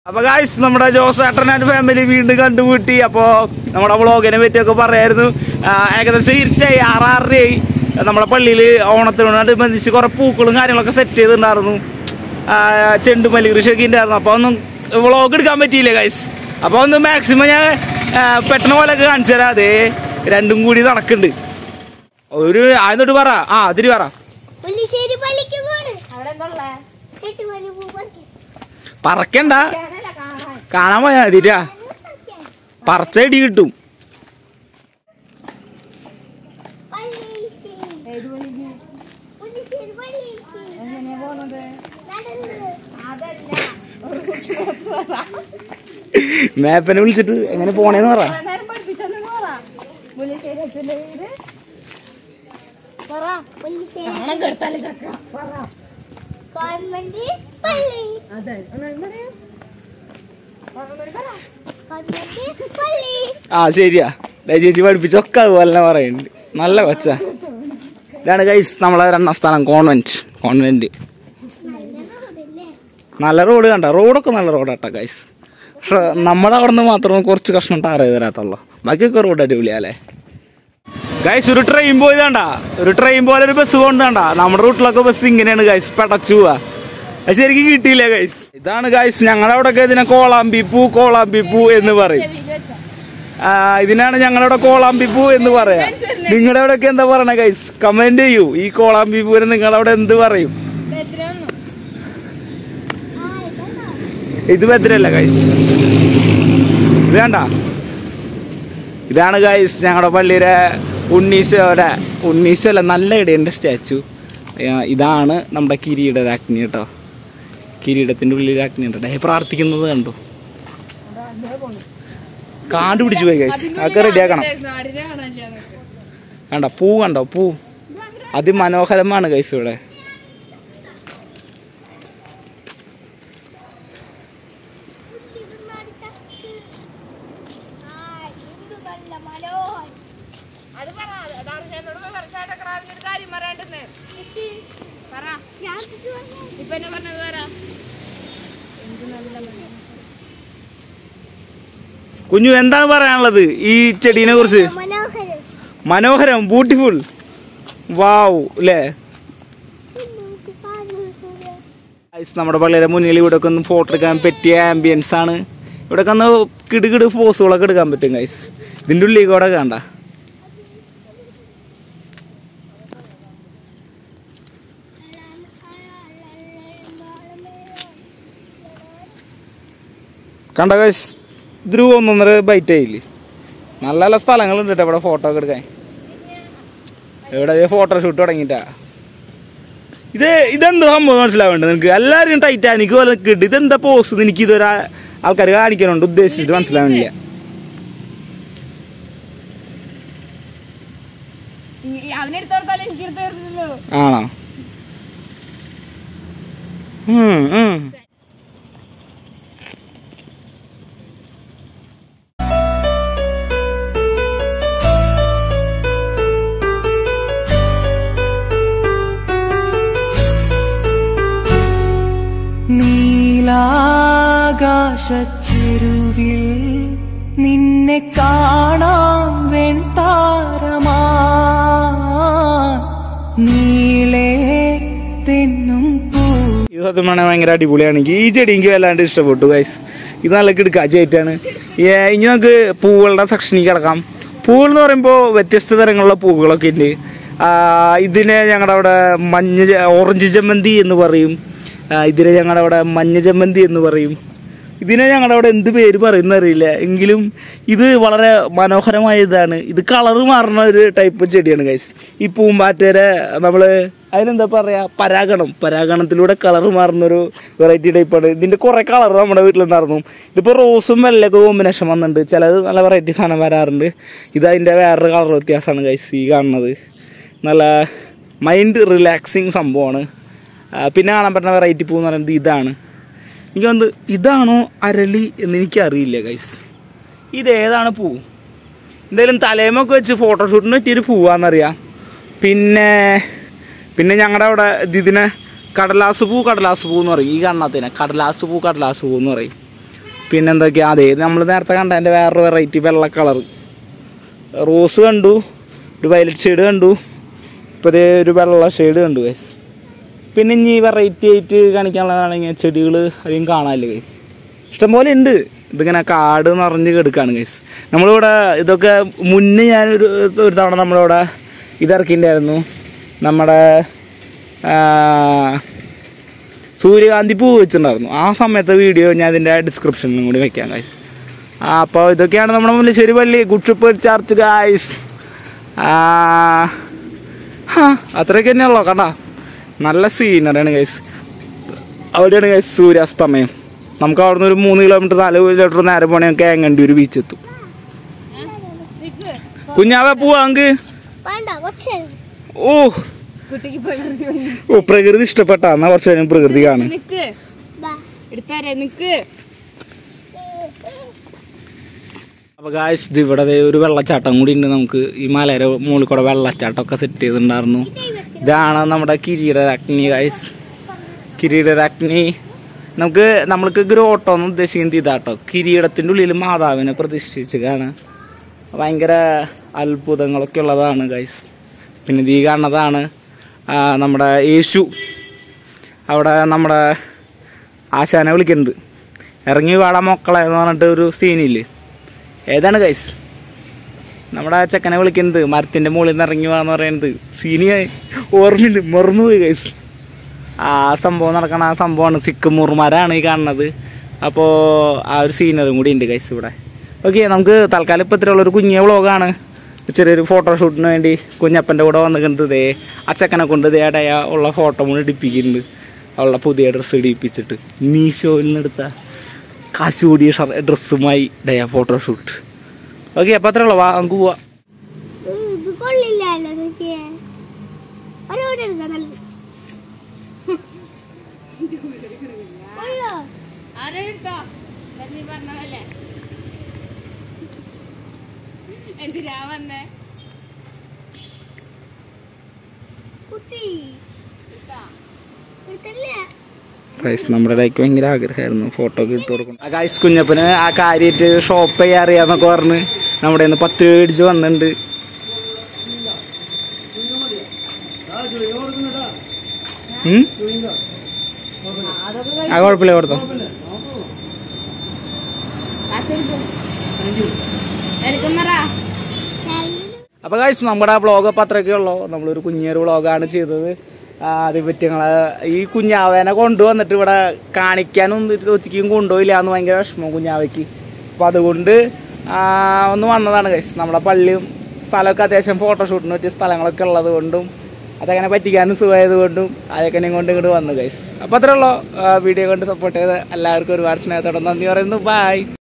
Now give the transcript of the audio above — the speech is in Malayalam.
അപ്പൊ ഗായ്സ് നമ്മുടെ ജോസേട്ടൻ ആൻഡ് ഫാമിലി വീണ്ടും കണ്ടുമുട്ടി അപ്പോ നമ്മുടെ വ്ളോഗിനെ പറ്റിയൊക്കെ പറയായിരുന്നു ആ, ഏകദേശം ഇരുട്ടായി ആറാറരയായി നമ്മുടെ പള്ളിയിൽ ഓണത്തിനോടനുബന്ധിച്ച് കുറെ പൂക്കളും കാര്യങ്ങളൊക്കെ സെറ്റ് ചെയ്തിട്ടുണ്ടായിരുന്നു ആ, ചെണ്ടുമല്ലി കൃഷിയൊക്കെ ഉണ്ടായിരുന്നു അപ്പൊ ഒന്നും വ്ളോഗ് എടുക്കാൻ പറ്റിയില്ല ഗൈസ് അപ്പൊ ഒന്ന് മാക്സിമം ഞാൻ ആ, പെട്ടെന്ന് പോലെയൊക്കെ കാണിച്ചു തരാം അതേ രണ്ടും കൂടി നടക്കുന്നുണ്ട് ഒരു ആദ്യം പറ ആ അതിരി പറ പുല്ലിശ്ശേരി പള്ളിക്ക് പോണ് അവിടെ എന്താ ചെട്ടുമല്ലി പൂ പറിക്കാൻ പറക്കണ്ട ഞാനല്ല കാണാൻ കാണാൻ പോയാ മതിരാ പറച്ച ഇടി കിട്ടും പള്ളിക്ക് പുല്ലിശ്ശേരി പള്ളിക്ക് എങ്ങനെയാ പോണത് അതല്ല മേപ്പനെ വിളിച്ചിട്ട് എങ്ങനെ പോണേന്ന് പറ നേരം പഠിപ്പിച്ചെന്ന് പറ പുല്ലിശ്ശേരി അച്ഛൻ്റെ വീട് പറ പുല്ലിശ്ശേരി കെടുത്താലേ ചക്ക പറ ഗവൺമെന്റ് പള്ളി അതെ ഗവൺമെന്റ് പള്ളി ആ ശരിയാ ദേ ചേച്ചി പഠിപ്പിച്ചൊക്കെ അതുപോലെ തന്നെ പറയുന്നുണ്ട് നല്ല കൊച്ച ഇതാണ് ഗൈസ് നമ്മളെ രണ്ടാം സ്ഥലം കോൺവെന്റ് കോൺവെന്റ് നല്ല റോഡ് കണ്ട റോഡൊക്കെ നല്ല റോഡാട്ടാ ഗൈസ് പക്ഷെ നമ്മുടെ അവിടെ നിന്ന് മാത്രം കുറച്ച് കഷ്ണം ടാർ ചെയ്ത് തരാത്തുള്ളൂ ബാക്കിയൊക്കെ റോഡ് അടിപൊളിയാലേ ഗൈസ് ഒരു ട്രെയിൻ പോയതാണ്ട ഒരു ട്രെയിൻ പോലെ ഒരു ബസ് കൊണ്ടാണ്ട നമ്മുടെ റൂട്ടിലൊക്കെ ബസ് ഇങ്ങനെയാണ് ഗൈസ് പെടച്ചു പോവാ അത് ശരിക്കും കിട്ടിയില്ല ഗൈസ് ഇതാണ് ഗൈസ് ഞങ്ങളുടെ അവിടെയൊക്കെ ഇതിനെ കോളാമ്പിപ്പൂ കോളാമ്പിപ്പൂ എന്ന് പറയും ആ, ഇതിനാണ് ഞങ്ങളുടെ കോളാമ്പിപ്പൂ എന്ന് പറയാ നിങ്ങളുടെ അവിടെയൊക്കെ എന്താ പറയണ ഗൈസ് കമന്റ് ചെയ്യൂ ഈ കോളാമ്പിപ്പൂവിന് നിങ്ങളുടെ അവിടെ എന്ത് പറയും ഇത് ഭദ്രല്ല ഗൈസ് ഇത് വേണ്ട ഇതാണ് ഗൈസ് ഞങ്ങളുടെ പള്ളിയിലെ ഉണ്ണീശോയുടെ ഉണ്ണീശോ അല്ല നല്ല ഇടേൻ്റെ സ്റ്റാച്ചു ഇതാണ് നമ്മുടെ കിരീടരാജ്ഞി കേട്ടോ കിരീടത്തിൻ്റെ ഉള്ളിൽ രാജ്ഞി ഉണ്ടോ ഡേ പ്രാർത്ഥിക്കുന്നത് കണ്ടു കാട് പിടിച്ചു പോയി ഗൈസ് അതൊക്കെ റെഡിയാക്കണം കണ്ട പൂ കണ്ടോ പൂ അതിമനോഹരമാണ് ഗൈസ് ഇവിടെ അത് പറ ദാർശനോട് ഒരു കാര്യം പറയാണ്ടെന്ന് പറ ഇപ്പൊ എന്നെ പറഞ്ഞത് പറ കുഞ്ഞു എന്താണ് പറയാനുള്ളത് ഈ ചെടീനെ കുറിച്ച് മനോഹരം മനോഹരം ബ്യൂട്ടിഫുൾ വാവ് അല്ലേ Guys, നമ്മുടെ പള്ളിയുടെ മുന്നിൽ ഇവിടെ ഒക്കെ ഒന്ന് ഫോട്ടോ എടുക്കാൻ പറ്റിയ ആംബിയൻസ് ആണ് ഇവിടെ ഒക്കെ ഒന്ന് കിടുകിട് പോസുകളൊക്കെ എടുക്കാൻ പറ്റും ഗൈസ് ഇതിൻ്റെ ഉള്ളിൽ കൂടെ കണ്ട കണ്ട ഗൈസ് ഇതൊരു ഒന്നൊന്നര ബൈറ്റ് ആയില്ലേ നല്ല നല്ല സ്ഥലങ്ങളുണ്ട് കേട്ടോ ഇവിടെ ഫോട്ടോ ഒക്കെ എടുക്കാൻ ഇവിടെ ഫോട്ടോ ഷൂട്ട് തുടങ്ങിയിട്ടാ ഇത് ഇതെന്താ സംഭവം മനസ്സിലാവേണ്ടത് നിനക്ക് എല്ലാവരും ടൈറ്റാനിക് പോലെ കിട്ടും ഇതെന്താ പോസ് എനിക്ക് ഇതൊരു ആൾക്കാർ കാണിക്കാനുണ്ട് ഉദ്ദേശിച്ചിട്ട് മനസ്സിലാവുന്നില്ല അവനെടുത്തോർത്താലും എനിക്ക് എടുത്തു തരുന്നല്ലോ ആണോ ഉം, ഉം. നീലാകാശച്ചെരുവിൽ നിന്നെ കാണാം വെൺതാരമാ നീളേ തെന്നും പൂ ഇത് സത്യം പറഞ്ഞാൽ ഭയങ്കര അടിപൊളിയാണ് എനിക്ക് ഈ ചെടി എനിക്ക് വല്ലാണ്ട് ഇഷ്ടപ്പെട്ടു ഗൈസ് ഇത് നല്ല കിടക്കാച്ചായിട്ടാണ് ഇനി നമുക്ക് പൂവുകളുടെ സെക്ഷനിൽ കിടക്കാം പൂവുകൾ എന്ന് പറയുമ്പോൾ വ്യത്യസ്ത തരങ്ങളുള്ള പൂവുകളൊക്കെ ഉണ്ട് ആ, ഇതിനെ ഞങ്ങളുടെ അവിടെ മഞ്ഞ ജ- ഓറഞ്ച് ജമന്തി എന്ന് പറയും ആ, ഇതിനെ ഞങ്ങളുടെ അവിടെ മഞ്ഞ ജമന്തി എന്ന് പറയും ഇതിനെ ഞങ്ങളുടെ അവിടെ എന്ത് പേര് പറയുന്ന അറിയില്ല എങ്കിലും ഇത് വളരെ മനോഹരമായ ഇതാണ് ഇത് കളറ് മാറുന്ന ഒരു ടൈപ്പ് ചെടിയാണ് ഗൈസ് ഈ പൂമ്പാറ്റരെ നമ്മൾ അതിനെന്താ പറയാ പരാഗണം പരാഗണത്തിലൂടെ കളർ മാറുന്നൊരു വെറൈറ്റി ടൈപ്പാണ് ഇതിന്റെ കുറെ കളർ നമ്മുടെ വീട്ടിലുണ്ടായിരുന്നു ഇതിപ്പോൾ റോസും വെള്ളയൊക്കെ കോമ്പിനേഷൻ വന്നിട്ടുണ്ട് ചിലത് നല്ല വെറൈറ്റി സാധനം വരാറുണ്ട് ഇത് അതിൻ്റെ വേറൊരു കളർ വ്യത്യാസമാണ് ഗൈസ് ഈ കാണുന്നത് നല്ല മൈൻഡ് റിലാക്സിങ് സംഭവമാണ് ആ, പിന്നെ കാണാൻ പറ്റുന്ന വെറൈറ്റി പൂ എന്ന് പറയുന്നത് ഇതാണ് എനിക്ക് വന്ന് ഇതാണോ അരളി എന്ന് എനിക്കറിയില്ല ഗൈസ് ഇത് ഏതാണ് പൂ എന്തായാലും തലേമൊക്കെ വെച്ച് ഫോട്ടോഷൂട്ടിന് പറ്റിയൊരു പൂവാന്നറിയാം പിന്നെ പിന്നെ ഞങ്ങളുടെ അവിടെ ഇത് ഇതിനെ കടലാസ് പൂ കടലാസ് പൂ എന്ന് പറയും ഈ കണ്ണത്തിനെ കടലാസ് പൂ കടലാസ് പൂ എന്ന് പറയും പിന്നെ എന്തൊക്കെയാ അതെ നമ്മൾ നേരത്തെ കണ്ടതിൻ്റെ വേറൊരു വെറൈറ്റി വെള്ള കളർ റോസ് കണ്ടു ഒരു വയലറ്റ് ഷെയ്ഡ് കണ്ടു ഇപ്പോൾ ഇതേ ഒരു വെള്ള ഷെയ്ഡ് കണ്ടു ഗൈസ് പിന്നെ ഇനി വെറൈറ്റി ആയിട്ട് കാണിക്കാനുള്ളതാണെങ്കിൽ ചെടികൾ അധികം കാണാനില്ല ഗൈസ് ഇഷ്ടംപോലെ ഉണ്ട് ഇതിങ്ങനെ കാട് നിറഞ്ഞ് കിടക്കാണ് ഗൈസ് നമ്മളിവിടെ ഇതൊക്കെ മുന്നേ ഞാനൊരു ഒരു തവണ നമ്മളിവിടെ ഇതിറക്കിയിട്ടുണ്ടായിരുന്നു നമ്മുടെ ആ, സൂര്യകാന്തി പൂ വെച്ചിട്ടുണ്ടായിരുന്നു ആ സമയത്തെ വീഡിയോ ഞാൻ ഇതിൻ്റെ ഡിസ്ക്രിപ്ഷനിലും കൂടി വെക്കാം ഗൈസ് അപ്പോൾ ഇതൊക്കെയാണ് നമ്മുടെ മുല്ലശ്ശേരി പള്ളി ഗുഡ്ഷിപ്പ് ചർച്ച് ഗൈസ് ഹാ അത്രയൊക്കെ തന്നെയുള്ളൂ കണ്ടാ നല്ല സീനറിയാണ് ഗൈസ് അവിടെയാണ് ഗൈസ് സൂര്യാസ്തമയം നമുക്ക് അവിടെ നിന്ന് ഒരു മൂന്ന് കിലോമീറ്റർ നാല് കിലോമീറ്റർ നേരെ പോകണേ നമുക്ക് ഏങ്ങണ്ടി ഒരു ബീച്ച് എത്തും കുഞ്ഞാവ പോവാ നമുക്ക് വേണ്ട കുറച്ച് ഓ ഓ പ്രകൃതി ഇഷ്ടപ്പെട്ട എന്നാ കുറച്ച് കഴിഞ്ഞ് പ്രകൃതി കാണും നിക്ക് ബാ എടുത്താരേ നിക്ക് അപ്പോൾ ഗായ്സ് ഇത് ഇവിടെ ദേ ഒരു വെള്ളച്ചാട്ടം കൂടി ഉണ്ട് നമുക്ക് ഈ മലയുടെ മുകളിൽ കൂടെ വെള്ളച്ചാട്ടമൊക്കെ സെറ്റ് ചെയ്തിട്ടുണ്ടായിരുന്നു ഇതാണ് നമ്മുടെ കിരീടരാഗ്നി ഗായ്സ് കിരീടരാഗ്നി നമുക്ക് നമ്മൾക്ക് ഗ്രോട്ടോ എന്ന് ഉദ്ദേശിക്കുന്നത് ഇതാട്ടോ കിരീടത്തിൻ്റെ ഉള്ളിൽ മാതാവിനെ പ്രതിഷ്ഠിച്ചതാണ് ഭയങ്കര അത്ഭുതങ്ങളൊക്കെ ഉള്ളതാണ് ഗൈസ് പിന്നെ ഇത് ഈ കാണുന്നതാണ് ആ, നമ്മുടെ യേശു അവിടെ നമ്മുടെ ആശാനെ വിളിക്കുന്നത് ഇറങ്ങി വാടാ മക്കളെ എന്ന് പറഞ്ഞിട്ട് ഒരു സീനില്ലേ ഏതാണ് ഗൈസ് നമ്മുടെ ആ ചെക്കനെ വിളിക്കുന്നത് മരത്തിൻ്റെ മുകളിൽ നിന്ന് ഇറങ്ങി വാന്ന് പറയുന്നത് സീനി ഓർമ്മയില്ല മറന്നുപോയി ഗൈസ് ആ സംഭവം നടക്കണ ആ സംഭവമാണ് സിക്കുമൂർമാരാണ് ഈ കാണുന്നത് അപ്പോൾ ആ ഒരു സീനറും കൂടി ഉണ്ട് ഗൈസ് ഇവിടെ ഓക്കെ നമുക്ക് തൽക്കാലം ഇപ്പോൾ ഇത്രയുള്ളൊരു കുഞ്ഞിയ വ്ളോഗാണ് ചെറിയൊരു ഫോട്ടോഷൂട്ടിന് വേണ്ടി കുഞ്ഞപ്പൻ്റെ കൂടെ വന്നിട്ടുണ്ട് ദേ ആ ചെക്കനെ കൊണ്ട് ദേ അടയ ഉള്ള ഫോട്ടോ മുഴുവൻ ഇടിപ്പിക്കുന്നുണ്ട് അവളുടെ പുതിയ ഡ്രസ്സ് ഇടിപ്പിച്ചിട്ട് മീഷോയിൽ നിന്ന് എടുത്ത കാശ് കൂടിയ ഡ്രസ്സുമായി ഡയ ഫോട്ടോഷൂട്ട് ഓക്കെ അപ്പോൾ അത്രേ ഉള്ളൂ വാ നമുക്ക് പോവാം ഇത് കൊള്ളില്ലല്ലോ നോക്കിയേ ഒരോടെ എടുക്കാം നല്ലത് കൊള്ളോ ആരെ എടുത്തോ നീ പറഞ്ഞതല്ലേ എന്തിനാ വന്നേ കുത്തി എടുത്തല്ലേ ഗൈസ് നമ്മുടെ ഇടയ്ക്ക് ഭയങ്കര ആഗ്രഹമായിരുന്നു ഫോട്ടോ ഒക്കെ എടുത്ത് കൊടുക്കണം ആ ഗൈസ് കുഞ്ഞപ്പന് ആ കാര്യമായിട്ട് ഷോപ്പ് ചെയ്യാൻ അറിയാന്നൊക്കെ പറഞ്ഞ് നമ്മുടെ നിന്ന് പത്ത് മേടിച്ച് വന്നിട്ടുണ്ട് ഉം? ആ കുഴപ്പമില്ല കൊടുത്തോ എനിക്കൊന്നറ അപ്പോൾ ഗൈസ് നമ്മുടെ വ്ളോഗ് അപ്പം അത്രയൊക്കെ ഉള്ളൂ നമ്മളൊരു കുഞ്ഞൊരു വ്ളോഗാണ് ചെയ്തത് ആ, അതേപ്പറ്റി ഞങ്ങള് ഈ കുഞ്ഞാവേനെ കൊണ്ടുവന്നിട്ട് ഇവിടെ കാണിക്കാനൊന്നും ഒത്തിരിക്കും കൊണ്ടുപോയില്ല എന്ന് ഭയങ്കര വിഷമം കുഞ്ഞാവയ്ക്ക് അപ്പോൾ അതുകൊണ്ട് ആ, ഒന്ന് വന്നതാണ് ഗൈസ് നമ്മുടെ പള്ളിയും സ്ഥലമൊക്കെ അത്യാവശ്യം ഫോട്ടോഷൂട്ടിന് പറ്റിയ സ്ഥലങ്ങളൊക്കെ ഉള്ളത് കൊണ്ടും അതങ്ങനെ പറ്റിക്കാനും സുഖമായത് കൊണ്ടും അതൊക്കെ കൊണ്ട് ഇങ്ങോട്ട് വന്നു ഗൈസ് അപ്പോൾ അത്രേ ഉള്ളൂ വീഡിയോ കൊണ്ട് സപ്പോർട്ട് ചെയ്ത് എല്ലാവർക്കും ഒരുപാട് സ്നേഹത്തോടെ നന്ദി പറയുന്നു ബൈ